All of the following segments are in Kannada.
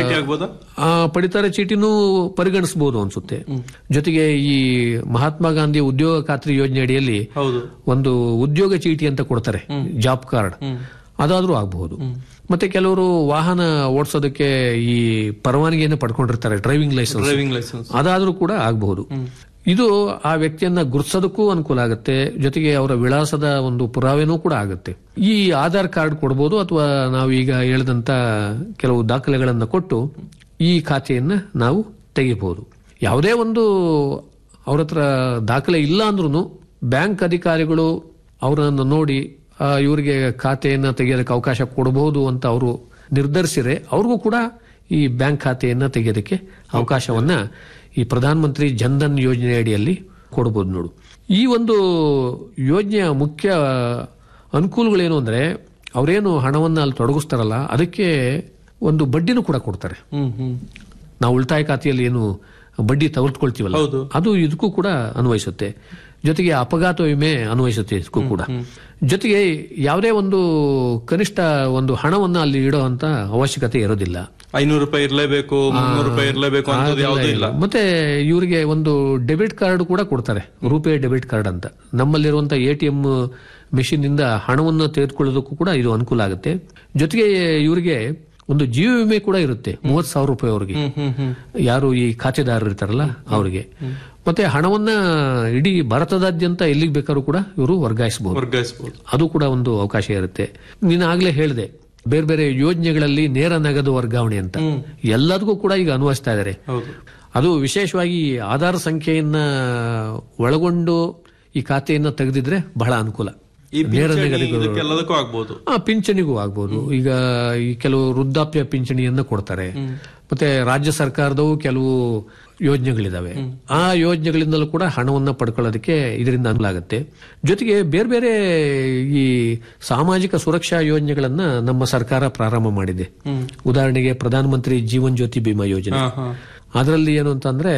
ಚೀಟಿ ಆಗ್ಬೋದಾ ಆ ಪಡಿತರ ಚೀಟಿನೂ ಪರಿಗಣಿಸಬಹುದು ಅನ್ಸುತ್ತೆ ಜೊತೆಗೆ ಈ ಮಹಾತ್ಮ ಗಾಂಧಿ ಉದ್ಯೋಗ ಖಾತ್ರಿ ಯೋಜನೆ ಅಡಿಯಲ್ಲಿ ಹೌದು ಒಂದು ಉದ್ಯೋಗ ಚೀಟಿ ಅಂತ ಕೊಡ್ತಾರೆ ಜಾಬ್ ಕಾರ್ಡ್ ಅದಾದ್ರೂ ಆಗಬಹುದು ಮತ್ತೆ ಕೆಲವರು ವಾಹನ ಓಡಿಸೋದಕ್ಕೆ ಈ ಪರವಾನಗಿಯನ್ನು ಪಡ್ಕೊಂಡಿರ್ತಾರೆ ಡ್ರೈವಿಂಗ್ ಲೈಸೆನ್ಸ್ ಡ್ರೈವಿಂಗ್ ಲೈಸೆನ್ಸ್ ಅದಾದ್ರೂ ಕೂಡ ಆಗಬಹುದು ಇದು ಆ ವ್ಯಕ್ತಿಯನ್ನ ಗುರುತಿಸೋದಕ್ಕೂ ಅನುಕೂಲ ಆಗುತ್ತೆ ಜೊತೆಗೆ ಅವರ ವಿಳಾಸದ ಒಂದು ಪುರಾವೆನೂ ಕೂಡ ಆಗುತ್ತೆ ಈ ಆಧಾರ್ ಕಾರ್ಡ್ ಕೊಡಬಹುದು ಅಥವಾ ನಾವು ಈಗ ಹೇಳಿದಂತ ಕೆಲವು ದಾಖಲೆಗಳನ್ನು ಕೊಟ್ಟು ಈ ಖಾತೆಯನ್ನ ನಾವು ತೆಗಿಬಹುದು ಯಾವುದೇ ಒಂದು ಅವ್ರ ಹತ್ರ ದಾಖಲೆ ಇಲ್ಲ ಅಂದ್ರೂ ಬ್ಯಾಂಕ್ ಅಧಿಕಾರಿಗಳು ಅವರನ್ನು ನೋಡಿ ಆ, ಇವರಿಗೆ ಖಾತೆಯನ್ನ ತೆಗೆಯೋದಕ್ಕೆ ಅವಕಾಶ ಕೊಡಬಹುದು ಅಂತ ಅವರು ನಿರ್ಧರಿಸಿದ್ರೆ ಅವ್ರಿಗೂ ಕೂಡ ಈ ಬ್ಯಾಂಕ್ ಖಾತೆಯನ್ನ ತೆಗೆಯೋದಕ್ಕೆ ಅವಕಾಶವನ್ನ ಈ ಪ್ರಧಾನ ಮಂತ್ರಿ ಜನ್ಧನ್ ಯೋಜನೆ ಅಡಿಯಲ್ಲಿ ಕೊಡಬಹುದು ನೋಡು ಈ ಒಂದು ಯೋಜನೆಯ ಮುಖ್ಯ ಅನುಕೂಲಗಳೇನು ಅಂದ್ರೆ ಅವರೇನು ಹಣವನ್ನ ಅಲ್ಲಿ ತೊಡಗಿಸ್ತಾರಲ್ಲ ಅದಕ್ಕೆ ಒಂದು ಬಡ್ಡಿನೂ ಕೂಡ ಕೊಡ್ತಾರೆ ಹ್ಮ್ ಹ್ಮ್ ನಾವು ಉಳಿತಾಯ ಖಾತೆಯಲ್ಲಿ ಏನು ಬಡ್ಡಿ ತೆಗೆದುಕೊಳ್ತೀವಲ್ಲ ಹೌದು. ಅದು ಇದಕ್ಕೂ ಕೂಡ ಅನ್ವಯಿಸುತ್ತೆ ಜೊತೆಗೆ ಅಪಘಾತ ವಿಮೆ ಅನ್ವಯಿಸುತ್ತೆ ಇದಕ್ಕೂ ಕೂಡ ಜೊತೆಗೆ ಯಾವುದೇ ಒಂದು ಕನಿಷ್ಠ ಒಂದು ಹಣವನ್ನ ಅಲ್ಲಿ ಇಡೋ ಅಂತ ಅವಶ್ಯಕತೆ ಇರೋದಿಲ್ಲ ಐನೂರು ರೂಪಾಯಿ ಇರ್ಲೇಬೇಕು ಮುನ್ನೂರು ರೂಪಾಯಿ ಇರ್ಲೇಬೇಕು ಅಂತ ಯಾವುದೂ ಇಲ್ಲ ಮತ್ತೆ ಇವರಿಗೆ ಒಂದು ಡೆಬಿಟ್ ಕಾರ್ಡ್ ಕೂಡ ಕೊಡ್ತಾರೆ ರೂಪೇ ಡೆಬಿಟ್ ಕಾರ್ಡ್ ಅಂತ ನಮ್ಮಲ್ಲಿರುವಂತಹ ಎ ಟಿ ಎಂ ಮೆಷಿನ್ ಇಂದ ಹಣವನ್ನು ತೆಗೆದುಕೊಳ್ಳೋದಕ್ಕೂ ಕೂಡ ಇದು ಅನುಕೂಲ ಆಗುತ್ತೆ ಜೊತೆಗೆ ಇವರಿಗೆ ಒಂದು ಜೀವ ವಿಮೆ ಕೂಡ ಇರುತ್ತೆ ಮೂವತ್ ಸಾವಿರ ರೂಪಾಯಿ ಅವರಿಗೆ ಹ್ಮ್ ಹ್ಮ್ ಯಾರು ಈ ಖಾತೆದಾರರು ಇರ್ತಾರಲ್ಲ ಅವರಿಗೆ ಮತ್ತೆ ಹಣವನ್ನ ಇಡೀ ಭಾರತದಾದ್ಯಂತ ಎಲ್ಲಿಗೆ ಬೇಕಾದ್ರೂ ಕೂಡ ಇವರು ವರ್ಗಾಯಿಸಬಹುದು ವರ್ಗಾಯಿಸಬಹುದು ಅದು ಕೂಡ ಒಂದು ಅವಕಾಶ ಇರುತ್ತೆ ನೀನು ಆಗ್ಲೇ ಹೇಳಿದೆ ಬೇರೆ ಬೇರೆ ಯೋಜನೆಗಳಲ್ಲಿ ನೇರ ನಗದು ವರ್ಗಾವಣೆ ಅಂತ ಎಲ್ಲದಕ್ಕೂ ಕೂಡ ಈಗ ಅನ್ವಯಿಸ್ತಾ ಇದ್ದಾರೆ ಹೌದು ಅದು ವಿಶೇಷವಾಗಿ ಆಧಾರ್ ಸಂಖ್ಯೆಯನ್ನ ಒಳಗೊಂಡು ಈ ಖಾತೆಯನ್ನ ತೆಗೆದಿದ್ರೆ ಬಹಳ ಅನುಕೂಲ ಈ ನೇರ ಪಿಂಚಣಿ ನಗದು ಇದಕ್ಕೆಲ್ಲದಕ್ಕೂ ಆಗ್ಬೋದು ಆ ಪಿಂಚಣಿಗೂ ಆಗ್ಬೋದು ಈಗ ಈ ಕೆಲವು ವೃದ್ಧಾಪ್ಯ ಪಿಂಚಣಿಯನ್ನ ಕೊಡ್ತಾರೆ ಮತ್ತೆ ರಾಜ್ಯ ಸರ್ಕಾರದವು ಕೆಲವು ಯೋಜನೆಗಳಿದಾವೆ ಆ ಯೋಜನೆಗಳಿಂದಲೂ ಕೂಡ ಹಣವನ್ನ ಪಡ್ಕೊಳ್ಳೋದಕ್ಕೆ ಇದರಿಂದ ಅನುಕೂಲ ಆಗುತ್ತೆ ಜೊತೆಗೆ ಬೇರೆ ಬೇರೆ ಈ ಸಾಮಾಜಿಕ ಸುರಕ್ಷಾ ಯೋಜನೆಗಳನ್ನ ನಮ್ಮ ಸರ್ಕಾರ ಪ್ರಾರಂಭ ಮಾಡಿದೆ ಉದಾಹರಣೆಗೆ ಪ್ರಧಾನಮಂತ್ರಿ ಜೀವನ್ ಜ್ಯೋತಿ ಬಿಮಾ ಯೋಜನೆ ಹಾ ಹಾ ಅದರಲ್ಲಿ ಏನು ಅಂತಂದ್ರೆ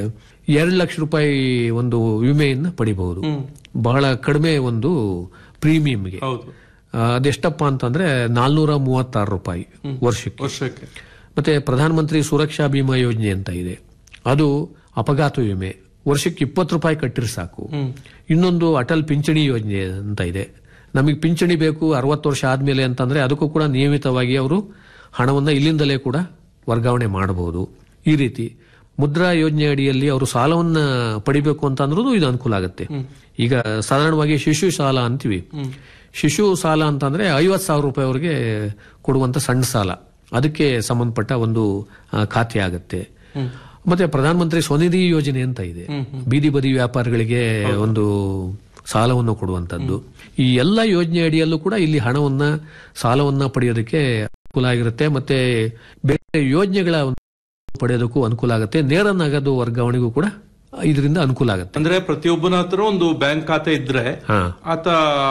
ಎರಡು ಲಕ್ಷ ರೂಪಾಯಿ ಒಂದು ವಿಮೆಯನ್ನ ಪಡಿಬಹುದು ಬಹಳ ಕಡಿಮೆ ಒಂದು ಪ್ರೀಮಿಯಂಗೆ ಹೌದು ಆ, ಅದೆಷ್ಟಪ್ಪ ಅಂತಂದ್ರೆ ನಾಲ್ನೂರ ಮೂವತ್ತಾರು ರೂಪಾಯಿ ವರ್ಷಕ್ಕೆ ವರ್ಷಕ್ಕೆ ಮತ್ತೆ ಪ್ರಧಾನಮಂತ್ರಿ ಸುರಕ್ಷಾ ಬಿಮಾ ಯೋಜನೆ ಅಂತ ಇದೆ ಅದು ಅಪಘಾತ ವಿಮೆ ವರ್ಷಕ್ಕೆ ಇಪ್ಪತ್ತು ರೂಪಾಯಿ ಕಟ್ಟಿದ್ರೆ ಸಾಕು ಇನ್ನೊಂದು ಅಟಲ್ ಪಿಂಚಣಿ ಯೋಜನೆ ಅಂತ ಇದೆ ನಮಗೆ ಪಿಂಚಣಿ ಬೇಕು ಅರವತ್ತು ವರ್ಷ ಆದ್ಮೇಲೆ ಅಂತಂದ್ರೆ ಅದಕ್ಕೂ ಕೂಡ ನಿಯಮಿತವಾಗಿ ಅವರು ಹಣವನ್ನ ಇಲ್ಲಿಂದಲೇ ಕೂಡ ವರ್ಗಾವಣೆ ಮಾಡಬಹುದು ಈ ರೀತಿ ಮುದ್ರಾ ಯೋಜನೆ ಅಡಿಯಲ್ಲಿ ಅವರು ಸಾಲವನ್ನ ಪಡಿಬೇಕು ಅಂತ ಅಂದ್ರೂ ಇದು ಅನುಕೂಲ ಆಗುತ್ತೆ ಈಗ ಸಾಧಾರಣವಾಗಿ ಶಿಶು ಸಾಲ ಅಂತೀವಿ ಶಿಶು ಸಾಲ ಅಂತಂದ್ರೆ ಐವತ್ ಸಾವಿರ ರೂಪಾಯಿವರೆಗೆ ಕೊಡುವಂತ ಸಣ್ಣ ಸಾಲ ಅದಕ್ಕೆ ಸಂಬಂಧಪಟ್ಟ ಒಂದು ಆ, ಖಾತೆ ಆಗುತ್ತೆ ಮತ್ತೆ ಪ್ರಧಾನಮಂತ್ರಿ ಸ್ವನಿಧಿ ಯೋಜನೆ ಅಂತ ಇದೆ ಬೀದಿ ಬದಿ ವ್ಯಾಪಾರಿಗಳಿಗೆ ಒಂದು ಸಾಲವನ್ನು ಕೊಡುವಂತದ್ದು ಈ ಎಲ್ಲ ಯೋಜನೆ ಅಡಿಯಲ್ಲೂ ಕೂಡ ಇಲ್ಲಿ ಹಣವನ್ನ ಸಾಲವನ್ನ ಪಡೆಯೋದಕ್ಕೆ ಅನುಕೂಲ ಆಗಿರುತ್ತೆ ಮತ್ತೆ ಬೇರೆ ಯೋಜನೆಗಳ ಒಂದು ಪಡೆಯೋದಕ್ಕೂ ಅನುಕೂಲ ಆಗುತ್ತೆ ನೇರ ನಗದು ವರ್ಗಾವಣೆಗೂ ಕೂಡ ಇದರಿಂದ ಅನುಕೂಲ ಆಗುತ್ತೆ ಅಂದ್ರೆ ಪ್ರತಿಯೊಬ್ಬನ ಹತ್ರ ಒಂದು ಬ್ಯಾಂಕ್ ಖಾತೆ ಇದ್ರೆ ಹಾ ಆತ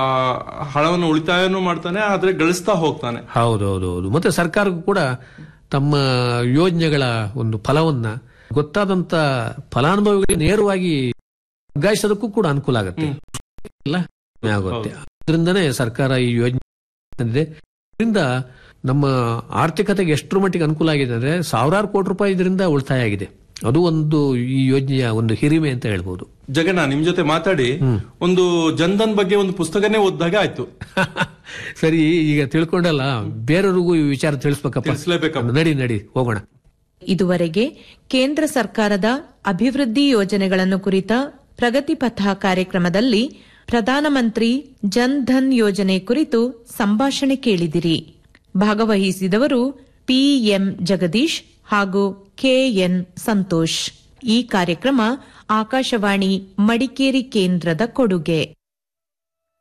ಹಣವನ್ನು ಉಳಿತಾಯನೂ ಮಾಡ್ತಾನೆ ಆದ್ರೆ ಗಳಿಸ್ತಾ ಹೋಗ್ತಾನೆ ಹೌದೌದು ಹೌದು ಮತ್ತೆ ಸರ್ಕಾರಕ್ಕೂ ಕೂಡ ತಮ್ಮ ಯೋಜನೆಗಳ ಒಂದು ಫಲವನ್ನ ಗೊತ್ತಾದಂತ ಫಲಾನುಭವಿಗಳಿಗೆ ನೇರವಾಗಿ ವರ್ಗಾಯಿಸೋದಕ್ಕೂ ಕೂಡ ಅನುಕೂಲ ಆಗುತ್ತೆ ಎಲ್ಲ ಕಡಿಮೆ ಆಗುತ್ತೆ ಅದರಿಂದನೇ ಸರ್ಕಾರ ಈ ಯೋಜನೆ ತಂದಿದೆ ಇದರಿಂದ ನಮ್ಮ ಆರ್ಥಿಕತೆಗೆ ಎಷ್ಟರ ಮಟ್ಟಿಗೆ ಅನುಕೂಲ ಆಗಿದೆ ಅಂದ್ರೆ ಸಾವಿರಾರು ಕೋಟಿ ರೂಪಾಯಿ ಇದರಿಂದ ಉಳಿತಾಯ ಆಗಿದೆ ಅದು ಒಂದು ಈ ಯೋಜನೆಯ ಒಂದು ಹಿರಿಮೆ ಅಂತ ಹೇಳ್ಬೋದು ಜಗಣ್ಣ ನಿಮ್ ಜೊತೆ ಮಾತಾಡಿ ಒಂದು ಜನ್ಧನ್ ಬಗ್ಗೆ ಒಂದು ಪುಸ್ತಕನೇ ಓದ್ದಾಗೆ ಆಯ್ತು ಸರಿ ಈಗ ತಿಳ್ಕೊಂಡಲ್ಲ ಬೇರೆಯವ್ರಿಗೂ ಈ ವಿಚಾರ ತಿಳಿಸ್ಬೇಕಪ್ಪ ತಿಳಿಸ್ಲೇಬೇಕಪ್ಪ. ನಡಿ ನಡಿ ಹೋಗೋಣ ಇದುವರೆಗೆ ಕೇಂದ್ರ ಸರ್ಕಾರದ ಅಭಿವೃದ್ಧಿ ಯೋಜನೆಗಳನ್ನು ಕುರಿತ ಪ್ರಗತಿ ಪಥ ಕಾರ್ಯಕ್ರಮದಲ್ಲಿ ಪ್ರಧಾನಮಂತ್ರಿ ಜನ್ ಧನ್ ಯೋಜನೆ ಕುರಿತು ಸಂಭಾಷಣೆ ಕೇಳಿದಿರಿ ಭಾಗವಹಿಸಿದವರು ಪಿಎಂ ಜಗದೀಶ್ ಹಾಗೂ ಕೆಎನ್ ಸಂತೋಷ್ ಈ ಕಾರ್ಯಕ್ರಮ ಆಕಾಶವಾಣಿ ಮಡಿಕೇರಿ ಕೇಂದ್ರದ ಕೊಡುಗೆ